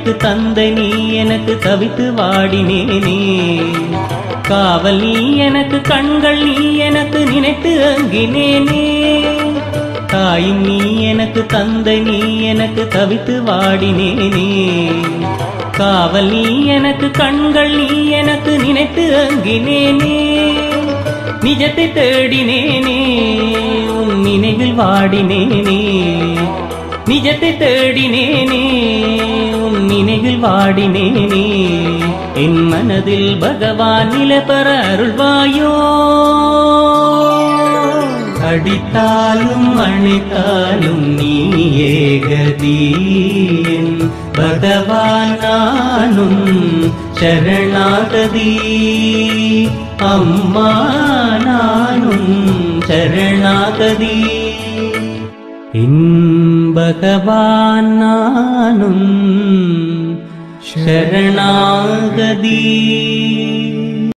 எனக்கு தந்தை நீ எனக்கு தவித்து வாடினேனே காவல் நீ எனக்கு கண்கள் நீ எனக்கு நினைத்து அங்கினேனே தாயும் நீ எனக்கு தந்தை நீ எனக்கு தவித்து வாடினேனே காவல் நீ எனக்கு கண்கள் நீ எனக்கு நினைத்து அங்கினேனே நிஜத்தை தேடினேனே உன் நினைவில் வாடினேனே நிஜத்தை தேடினேனே உன் நினைவில் வாடினேனே என் மனதில் பகவான் நிலப்பெற அருள்வாயோ அடித்தாலும் அணைத்தாலும் நீ ஏகதீன் பகவான் நானும் சரணாகதி அம்மா நானும் சரணாகதி என் பகவான் நானும் சரணாகதி